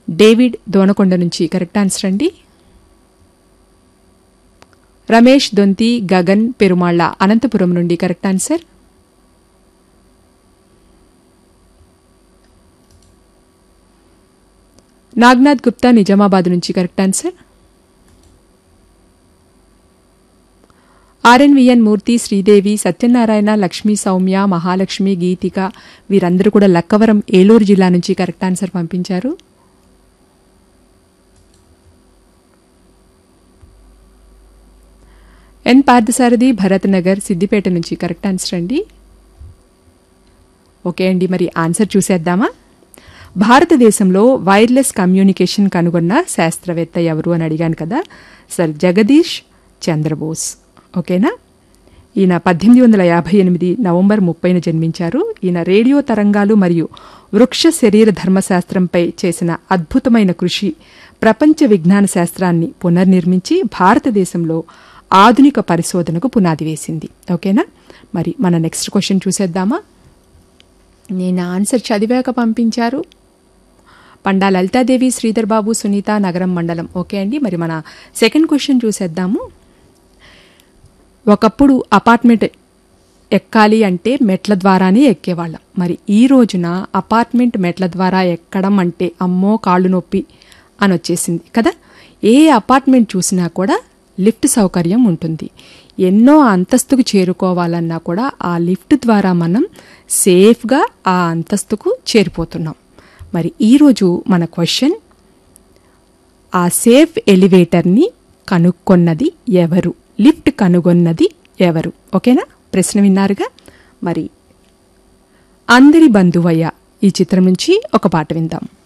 David Donakonda నుంచి correct answer అండి రమేష్ దొంతి గగన్ పెరుమాళ్ల అనంతపురం నుండి కరెక్ట్ ఆన్సర్ నాగ్నాథ్ గుప్తా నిజామాబాద్ నుంచి correct answer RNVN Murthy Sridevi Satyanarayana Lakshmi Soumya Mahalakshmi Geethika వీరందరూ కూడా లక్కవరం ఏలూరు జిల్లా నుంచి కరెక్ట్ ఆన్సర్ పంపించారు ఎన్ పార్థసారథి భరత్ నగర్ సిద్దిపేట నుంచి కరెక్ట్ ఆన్సర్ అండి ఓకే అండి మరి ఆన్సర్ చూసేద్దామా భారతదేశంలో వైర్లెస్ కమ్యూనికేషన్ కనుగొన్న శాస్త్రవేత్త ఎవరు అని అడిగాను కదా సర్ జగదీష్ చంద్రబోస్ ఓకేనా ఈయన పద్దెనిమిది వందల యాభై ఎనిమిది నవంబర్ ముప్పైన జన్మించారు ఈయన రేడియో తరంగాలు మరియు వృక్ష శరీర ధర్మశాస్త్రంపై చేసిన అద్భుతమైన కృషి ప్రపంచ విజ్ఞాన శాస్త్రాన్ని పునర్నిర్మించి భారతదేశంలో ఆధునిక పరిశోధనకు పునాది వేసింది ఓకేనా మరి మన నెక్స్ట్ క్వశ్చన్ చూసేద్దామా నేను ఆన్సర్ చదివాక పంపించారు పండా లలితాదేవి శ్రీధర్ బాబు సునీత నగరం మండలం ఓకే అండి మరి మన సెకండ్ క్వశ్చన్ చూసేద్దాము ఒకప్పుడు అపార్ట్మెంట్ ఎక్కాలి అంటే మెట్ల ద్వారానే ఎక్కేవాళ్ళం మరి ఈ రోజున అపార్ట్మెంట్ మెట్ల ద్వారా ఎక్కడం అంటే అమ్మో కాళ్ళు నొప్పి అని వచ్చేసింది కదా ఏ అపార్ట్మెంట్ చూసినా కూడా లిఫ్ట్ సౌకర్యం ఉంటుంది ఎన్నో అంతస్తుకు చేరుకోవాలన్నా కూడా ఆ లిఫ్ట్ ద్వారా మనం సేఫ్గా ఆ అంతస్తుకు చేరిపోతున్నాం మరి ఈరోజు మన క్వశ్చన్ ఆ సేఫ్ ఎలివేటర్ని కనుక్కొన్నది ఎవరు లిఫ్ట్ కనుగొన్నది ఎవరు ఓకేనా ప్రశ్న విన్నారుగా మరి అందరి బంధువయ్య ఈ చిత్రం నుంచి ఒక పాట విందాం